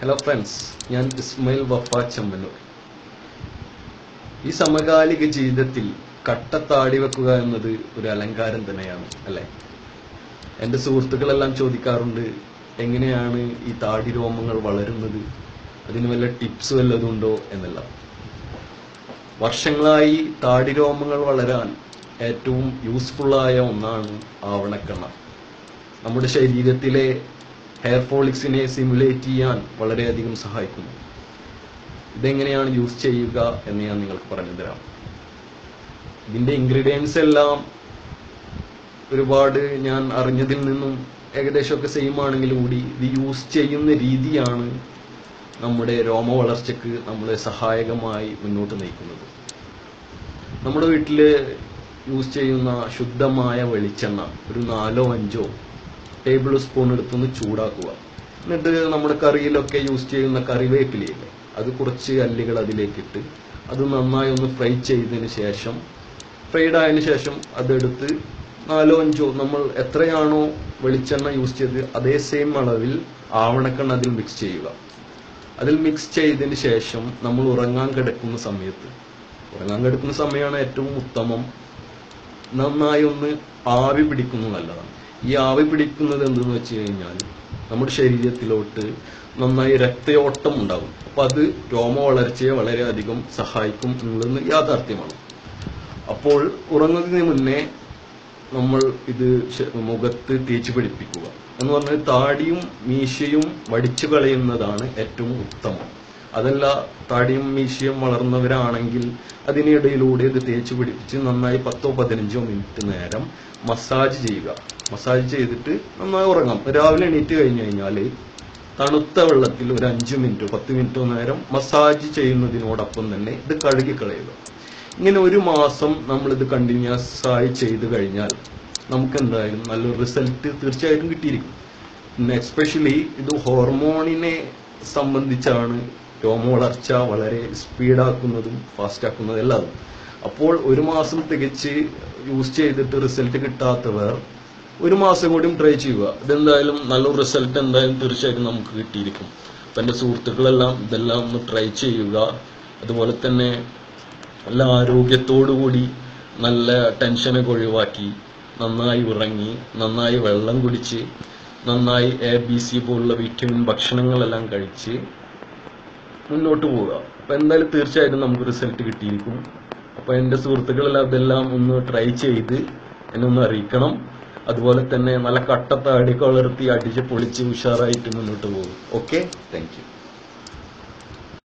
hello friends ഞാൻ ഇസ്മയിൽ വഫ ചെമ്മന്നൂർ ഈ സമകാലിക ജീവിതത്തിൽ കട്ടത്താടി വെക്കുക എന്നത് ഒരു അലങ്കാരം തന്നെയാണ് അല്ലെ എൻ്റെ സുഹൃത്തുക്കളെല്ലാം ചോദിക്കാറുണ്ട് എങ്ങനെയാണ് ഈ താടി രോമങ്ങൾ വളരുന്നത് അതിന് വല്ല ടിപ്സ് വല്ലതും ഉണ്ടോ എന്നെല്ലാം വർഷങ്ങളായി താടി രോമങ്ങൾ വളരാൻ ഏറ്റവും യൂസ്ഫുള്ളായ ഒന്നാണ് ആവണക്കെണ്ണ നമ്മുടെ ശരീരത്തിലെ ഹെയർ ഫോളിക്സിനെ സിമുലേറ്റ് ചെയ്യാൻ വളരെയധികം സഹായിക്കുന്നു ഇതെങ്ങനെയാണ് യൂസ് ചെയ്യുക എന്ന് ഞാൻ നിങ്ങൾക്ക് പറഞ്ഞു തരാം ഇതിന്റെ ഇൻഗ്രീഡിയൻസ് എല്ലാം ഒരുപാട് ഞാൻ അറിഞ്ഞതിൽ നിന്നും ഏകദേശമൊക്കെ സെയിം ആണെങ്കിലും കൂടി ഇത് യൂസ് ചെയ്യുന്ന രീതിയാണ് നമ്മുടെ രോമ വളർച്ചയ്ക്ക് നമ്മളെ സഹായകമായി മുന്നോട്ട് നയിക്കുന്നത് നമ്മുടെ വീട്ടില് യൂസ് ചെയ്യുന്ന ശുദ്ധമായ വെളിച്ചെണ്ണ ഒരു നാലോ അഞ്ചോ ടേബിൾ സ്പൂൺ എടുത്തൊന്ന് ചൂടാക്കുക എന്നിട്ട് നമ്മുടെ കറിയിലൊക്കെ യൂസ് ചെയ്യുന്ന കറിവേപ്പിലയില്ലേ അത് കുറച്ച് അല്ലികൾ അതിലേക്കിട്ട് അത് നന്നായി ഒന്ന് ഫ്രൈ ചെയ്തതിന് ശേഷം ഫ്രൈഡ് ആയതിനു ശേഷം അതെടുത്ത് നാലോ അഞ്ചോ നമ്മൾ എത്രയാണോ വെളിച്ചെണ്ണ യൂസ് ചെയ്തത് അതേ സെയിം അളവിൽ ആവണക്കെണ്ണ അതിൽ മിക്സ് ചെയ്യുക അതിൽ മിക്സ് ചെയ്തതിന് ശേഷം നമ്മൾ ഉറങ്ങാൻ കിടക്കുന്ന സമയത്ത് ഉറങ്ങാൻ കിടക്കുന്ന സമയമാണ് ഏറ്റവും ഉത്തമം നന്നായി ഒന്ന് ആവി പിടിക്കുന്നത് നല്ലതാണ് ഈ ആവി പിടിക്കുന്നത് എന്തെന്ന് വെച്ച് കഴിഞ്ഞാൽ നമ്മുടെ ശരീരത്തിലോട്ട് നന്നായി രക്തയോട്ടം ഉണ്ടാകും അപ്പൊ അത് രോമ വളർച്ചയെ വളരെയധികം സഹായിക്കും എന്നുള്ളത് യാഥാർത്ഥ്യമാണ് അപ്പോൾ ഉറങ്ങുന്നതിന് മുന്നേ നമ്മൾ ഇത് ശ- മുഖത്ത് തേച്ച് പിടിപ്പിക്കുക എന്ന് പറഞ്ഞാൽ താടിയും മീശയും വടിച്ചു കളയുന്നതാണ് ഏറ്റവും ഉത്തമം അതല്ല താടിയും മീശയും വളർന്നവരാണെങ്കിൽ അതിനിടയിലൂടെ ഇത് തേച്ച് പിടിപ്പിച്ച് നന്നായി പത്തോ പതിനഞ്ചോ മിനിറ്റ് നേരം മസാജ് ചെയ്യുക മസാജ് ചെയ്തിട്ട് നന്നായി ഉറങ്ങാം രാവിലെ എണീറ്റ് കഴിഞ്ഞു കഴിഞ്ഞാൽ തണുത്ത വെള്ളത്തിൽ ഒരു അഞ്ച് മിനിറ്റോ പത്ത് മിനിറ്റോ നേരം മസാജ് ചെയ്യുന്നതിനോടൊപ്പം തന്നെ ഇത് കഴുകി കളയുക ഇങ്ങനെ ഒരു മാസം നമ്മൾ ഇത് കണ്ടിന്യൂസ് ആയി ചെയ്തു കഴിഞ്ഞാൽ നമുക്ക് എന്തായാലും നല്ലൊരു റിസൾട്ട് തീർച്ചയായിട്ടും കിട്ടിയിരിക്കും പിന്നെ എസ്പെഷ്യലി ഇത് ഹോർമോണിനെ സംബന്ധിച്ചാണ് രോമ വളർച്ച വളരെ സ്പീഡാക്കുന്നതും ഫാസ്റ്റ് ആക്കുന്നതും എല്ലാം അപ്പോൾ ഒരു മാസം തികച്ച് യൂസ് ചെയ്തിട്ട് റിസൾട്ട് കിട്ടാത്തവർ ഒരു മാസം കൂടിയും ട്രൈ ചെയ്യുക ഇതെന്തായാലും നല്ലൊരു റിസൾട്ട് എന്തായാലും തീർച്ചയായിട്ടും നമുക്ക് കിട്ടിയിരിക്കും അപ്പൊ എന്റെ സുഹൃത്തുക്കളെല്ലാം ഇതെല്ലാം ഒന്ന് ട്രൈ ചെയ്യുക അതുപോലെ തന്നെ നല്ല ആരോഗ്യത്തോടു കൂടി നല്ല ടെൻഷനൊക്കെ ഒഴിവാക്കി നന്നായി ഉറങ്ങി നന്നായി വെള്ളം കുടിച്ച് നന്നായി എ ബി സി പോലുള്ള വിറ്റമിൻ ഭക്ഷണങ്ങളെല്ലാം കഴിച്ച് മുന്നോട്ട് പോവുക അപ്പൊ എന്തായാലും തീർച്ചയായിട്ടും നമുക്ക് റിസൾട്ട് കിട്ടിയിരിക്കും അപ്പൊ എന്റെ സുഹൃത്തുക്കളെല്ലാം ഇതെല്ലാം ഒന്ന് ട്രൈ ചെയ്ത് എന്നെ ഒന്ന് അറിയിക്കണം അതുപോലെ തന്നെ നല്ല കട്ടത്താടി വളർത്തി അടിച്ച് പൊളിച്ച് ഉഷാറായിട്ട് മുന്നോട്ട് പോകും ഓക്കെ താങ്ക് യു